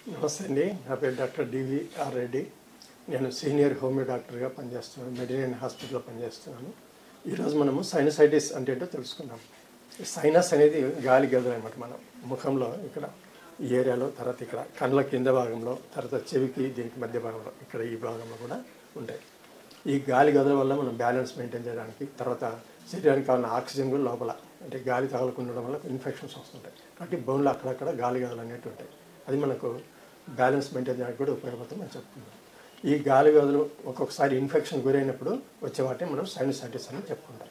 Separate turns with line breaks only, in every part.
నమస్తే అండి నా పేరు డాక్టర్ డివిఆర్ రెడ్డి నేను సీనియర్ హోమియో డాక్టర్గా పనిచేస్తున్నాను మెడినైన్ హాస్పిటల్లో పనిచేస్తున్నాను ఈరోజు మనము సైనసైటిస్ అంటే ఏంటో తెలుసుకుందాం ఈ సైనస్ అనేది గాలి గదులు అనమాట మనం ముఖంలో ఇక్కడ ఈ ఏరియాలో తర్వాత ఇక్కడ కళ్ళ కింద భాగంలో తర్వాత చెవికి దీనికి మధ్య భాగంలో ఇక్కడ ఈ భాగంలో కూడా ఉంటాయి ఈ గాలి గదుల వల్ల మనం బ్యాలెన్స్ మెయింటైన్ చేయడానికి తర్వాత శరీరానికి కావాలన్న ఆక్సిజన్ కూడా లోపల అంటే గాలి తగలకుండా ఉండడం వల్ల ఇన్ఫెక్షన్స్ వస్తుంటాయి కాబట్టి బోన్లో అక్కడక్కడ గాలి గదులు అనేవి ఉంటాయి అది మనకు బ్యాలెన్స్ మెయింటైన్ చేయడానికి కూడా ఉపయోగపడుతుంది అని చెప్పుకున్నాం ఈ గాలి గదులు ఒక్కొక్కసారి ఇన్ఫెక్షన్ గురైనప్పుడు వచ్చే వాటిని మనం సైనసైటిస్ అని చెప్పుకుంటాం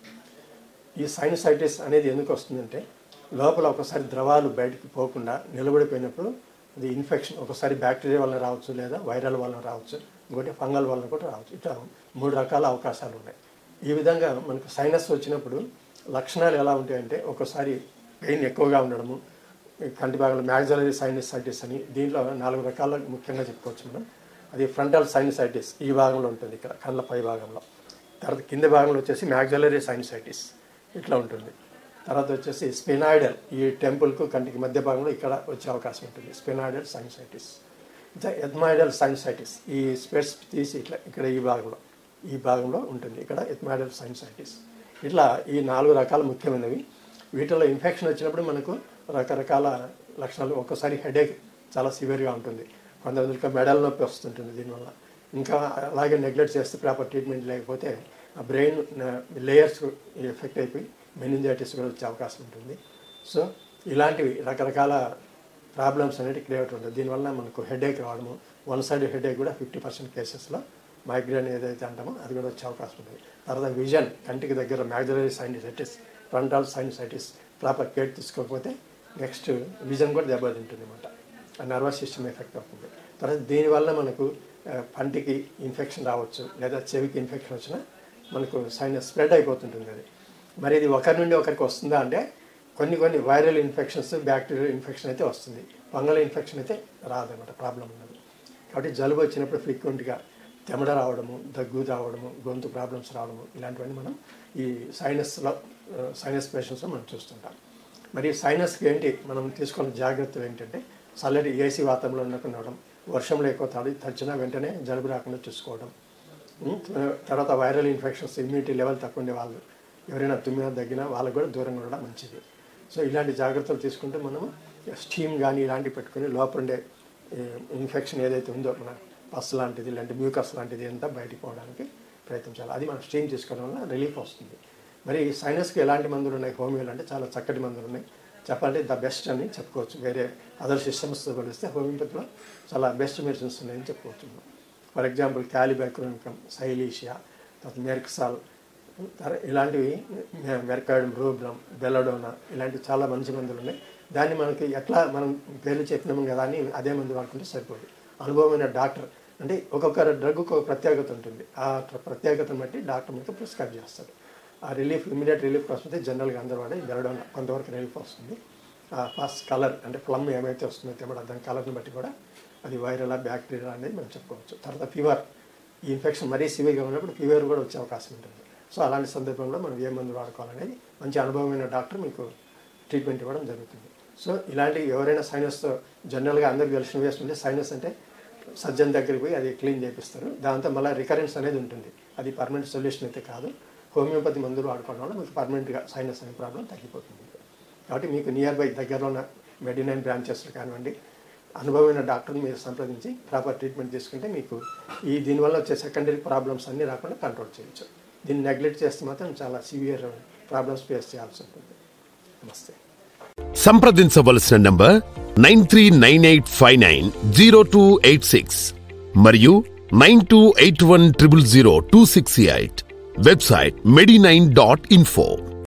ఈ సైనసైటిస్ అనేది ఎందుకు వస్తుందంటే లోపల ఒకసారి ద్రవాలు బయటికి పోకుండా నిలబడిపోయినప్పుడు అది ఇన్ఫెక్షన్ ఒకసారి బ్యాక్టీరియా వల్ల రావచ్చు లేదా వైరల్ వల్ల రావచ్చు ఇంకోటి ఫంగల్ వల్ల కూడా రావచ్చు ఇట్లా మూడు రకాల అవకాశాలు ఉన్నాయి ఈ విధంగా మనకు సైనస్ వచ్చినప్పుడు లక్షణాలు ఎలా ఉంటాయంటే ఒకసారి పెయిన్ ఎక్కువగా ఉండడము ఈ కంటి భాగంలో మ్యాగ్జలరీ సైనసైటిస్ అని దీంట్లో నాలుగు రకాల ముఖ్యంగా చెప్పుకోవచ్చు మనం అది ఫ్రంటల్ సైనసైటిస్ ఈ భాగంలో ఉంటుంది ఇక్కడ కళ్ళ పై భాగంలో తర్వాత కింద భాగంలో వచ్చేసి మ్యాగ్జలరీ సైనసైటిస్ ఇట్లా ఉంటుంది తర్వాత వచ్చేసి స్పినాయిడల్ ఈ టెంపుల్కు కంటికి మధ్య భాగంలో ఇక్కడ వచ్చే అవకాశం ఉంటుంది స్పినాయిడల్ సైనసైటిస్ ఇంకా ఎథ్మాయిడల్ సైనసైటిస్ ఈ స్పెట్స్ తీసి ఇట్లా ఇక్కడ ఈ భాగంలో ఈ భాగంలో ఉంటుంది ఇక్కడ ఎథ్మాయిడల్ సైనసైటిస్ ఇట్లా ఈ నాలుగు రకాల ముఖ్యమైనవి వీటిలో ఇన్ఫెక్షన్ వచ్చినప్పుడు మనకు రకరకాల లక్షణాలు ఒక్కోసారి హెడేక్ చాలా సివియర్గా ఉంటుంది కొంతమందికి మెడల్ నొప్పి వస్తుంటుంది దీనివల్ల ఇంకా అలాగే నెగ్లెక్ట్ చేస్తే ప్రాపర్ ట్రీట్మెంట్ లేకపోతే ఆ బ్రెయిన్ లేయర్స్ ఎఫెక్ట్ అయిపోయి మెనింజైటిస్ కూడా వచ్చే అవకాశం ఉంటుంది సో ఇలాంటివి రకరకాల ప్రాబ్లమ్స్ అనేవి క్రియేట్ ఉంటుంది దీనివల్ల మనకు హెడేక్ రావడము వన్ సైడ్ హెడేక్ కూడా ఫిఫ్టీ పర్సెంట్ కేసెస్లో మైగ్రేన్ ఏదైతే అంటామో అది కూడా వచ్చే అవకాశం ఉంటుంది తర్వాత విజన్ కంటికి దగ్గర maxillary sinusitis frontal sinusitis proper care తీసుకోకపోతే నెక్స్ట్ విజన్ కూడా దెబ్బతింటుంది అనమాట ఆ నర్వస్ సిస్టమ్ ఎఫెక్ట్ అవుతుంది తర్వాత దీనివల్ల మనకు ఆ, పంటికి ఇన్ఫెక్షన్ రావచ్చు లేదా చెవికి ఇన్ఫెక్షన్ వచ్చినా మనకు సైనస్ స్ప్రెడ్ అయిపోతుంటుంది అది మరి ఇది ఒకరి నుండి ఒకరికి వస్తుందా అంటే కొన్ని కొన్ని వైరల్ ఇన్ఫెక్షన్స్ బ్యాక్టీరియల్ ఇన్ఫెక్షన్ అయితే వస్తుంది ఫంగల్ ఇన్ఫెక్షన్ అయితే రాదన్నమాట ప్రాబ్లం ఉన్నది కాబట్టి జలుబు వచ్చినప్పుడు ఫ్రీక్వెంట్గా చెమట రావడము దగ్గు రావడము గొంతు ప్రాబ్లమ్స్ రావడము ఇలాంటివన్నీ మనం ఈ సైనస్లో సైనస్ పేషెంట్స్లో మనం చూస్తుంటాం మరి సైనస్కి ఏంటి మనం తీసుకున్న జాగ్రత్తలు ఏంటంటే చల్లటి ఏసీ వాతావరణంలో ఉండకుండా ఉండడం వర్షంలో ఎక్కువ తడి తడిచినా వెంటనే జలుబు రాకుండా చూసుకోవడం ఉమ్, తర్వాత వైరల్ ఇన్ఫెక్షన్స్ ఇమ్యూనిటీ లెవెల్ తక్కువ ఉండే వాళ్ళు ఎవరైనా తుమ్మినా దగ్గినా వాళ్ళకు కూడా దూరంగా ఉండడం మంచిది సో ఇలాంటి జాగ్రత్తలు తీసుకుంటే మనము స్టీమ్ కానీ ఇలాంటివి పెట్టుకుని లోపల ఉండే ఇన్ఫెక్షన్ ఏదైతే ఉందో మన పస్ లాంటిది ఇలాంటి మ్యూకస్ లాంటిది అంతా బయటికి పోవడానికి ప్రయత్నించాలి అది మనం స్టీమ్ తీసుకోవడం వల్ల రిలీఫ్ వస్తుంది మరి సైనస్కి ఎలాంటి మందులు ఉన్నాయి హోమియోలు అంటే చాలా చక్కటి మందులు ఉన్నాయి చెప్పాలంటే ద బెస్ట్ అని చెప్పుకోవచ్చు వేరే అదర్ సిస్టమ్స్తో పోలిస్తే హోమియోపతిలో చాలా బెస్ట్ మెడిసిన్స్ ఉన్నాయని చెప్పుకోవచ్చు మనం. ఫర్ ఎగ్జాంపుల్ క్యాలిబ్యాక్రోనికమ్ సైలీషియా తర్వాత మెర్క్సాల్ తర- ఇలాంటివి మె- మెర్కాయిడ్ రూబ్రమ్ బెల్లడోనా ఇలాంటి చాలా మంచి మందులు ఉన్నాయి దాన్ని మనకి ఎట్లా మనం పేర్లు చెప్పినాము కదా అని అదే మందు వాడుకుంటే సరిపోదు అనుభవమైన డాక్టర్ అంటే ఒక్కొక్క డ్రగ్కు ఒక ప్రత్యేకత ఉంటుంది ఆ ట్ర- ప్రత్యేకతను బట్టి డాక్టర్ మనకు ప్రిస్క్రైబ్ చేస్తాడు ఆ రిలీఫ్ ఇమీడియట్ రిలీఫ్ కోసం అయితే జనరల్గా అందరూ వాడే బెల్లడోనా కొంతవరకు రిలీఫ్ వస్తుంది ఆ ఫస్ట్ కలర్ అంటే ప్లమ్ ఏమైతే వస్తుందో తెమ్మడ దాని కలర్ని బట్టి కూడా అది వైరల్ బ్యాక్టీరియా అనేది మనం చెప్పుకోవచ్చు తర్వాత ఫీవర్ ఈ ఇన్ఫెక్షన్ మరీ సివియర్గా ఉన్నప్పుడు ఫీవర్ కూడా వచ్చే అవకాశం ఉంటుంది సో అలాంటి సందర్భంలో మనం ఏ మందు వాడుకోవాలనేది మంచి అనుభవమైన డాక్టర్ మీకు ట్రీట్మెంట్ ఇవ్వడం జరుగుతుంది సో ఇలాంటి ఎవరైనా సైనస్తో జనరల్గా అందరికి తెలిసిన వేస్తుంటే సైనస్ అంటే సర్జన్ దగ్గరికి పోయి అది క్లీన్ చేపిస్తారు దాంతో మళ్ళీ రికరెన్స్ అనేది ఉంటుంది అది పర్మనెంట్ సొల్యూషన్ అయితే కాదు హోమియోపతి మందులు వాడుకోవడం వల్ల మీకు పర్మనెంట్గా సైనస్ అనే ప్రాబ్లం తగ్గిపోతుంది కాబట్టి మీకు నియర్ బై దగ్గరలో ఉన్న మెడినైన్ బ్రాంచెస్లో కానివ్వండి అనుభవమైన డాక్టర్ని మీరు సంప్రదించి ప్రాపర్ ట్రీట్మెంట్ తీసుకుంటే మీకు ఈ దీనివల్ల వచ్చే సెకండరీ ప్రాబ్లమ్స్ అన్నీ రాకుండా కంట్రోల్ చేయొచ్చు దీన్ని నెగ్లెక్ట్ చేస్తే మాత్రం చాలా సివియర్ ప్రాబ్లమ్స్ ఫేస్ చేయాల్సి ఉంటుంది నమస్తే
సంప్రదించవలసిన number nine three nine eight five nine zero two eight six మరియు nine two eight one triple zero two six eight website medi nine dot info